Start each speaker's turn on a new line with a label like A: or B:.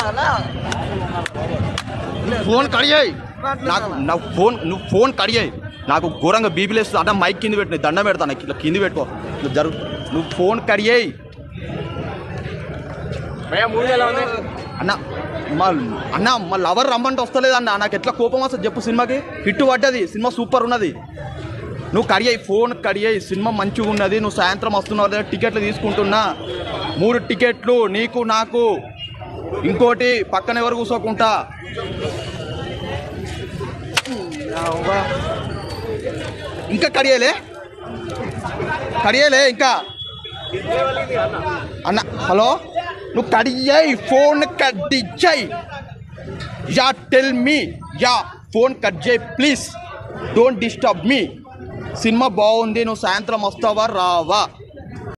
A: phone కడియాయి నాకు నా phone నువ్వు ఫోన్ కడియాయి నాకు ఘోరంగా బీపీ లేస్తుంది అన్న మైక్ కింద పెట్టు నేను దండం పెడతాను ఇట్లా కింద పెట్టుకో ఇట్లా జరుగు నువ్వు ఫోన్ కడియాయి అన్న మా అన్న మా లవర్ రమ్మంటే వస్తలేదు అన్న నాకు ఎట్లా కోపం వస్తుంది చెప్పు సినిమాకి హిట్ పడ్డది సినిమా సూపర్ ఉన్నది నువ్వు కడియాయి ఫోన్ కడియాయి సినిమా మంచిగా ఉన్నది నువ్వు సాయంత్రం వస్తున్నావు లేదా టికెట్లు తీసుకుంటున్నా మూడు టికెట్లు నీకు నాకు ఇంకోటి పక్కన ఎవరు కూర్చోకుంటా ఇంకా కడియలే కడియలే ఇంకా అన్న హలో నువ్వు కడియాయి ఫోన్ కడిచాయి yeah tell me yeah phone cut చేయి please don't disturb me cinema బాగుంది నువ్వు సాయంత్రం వస్తావా రావా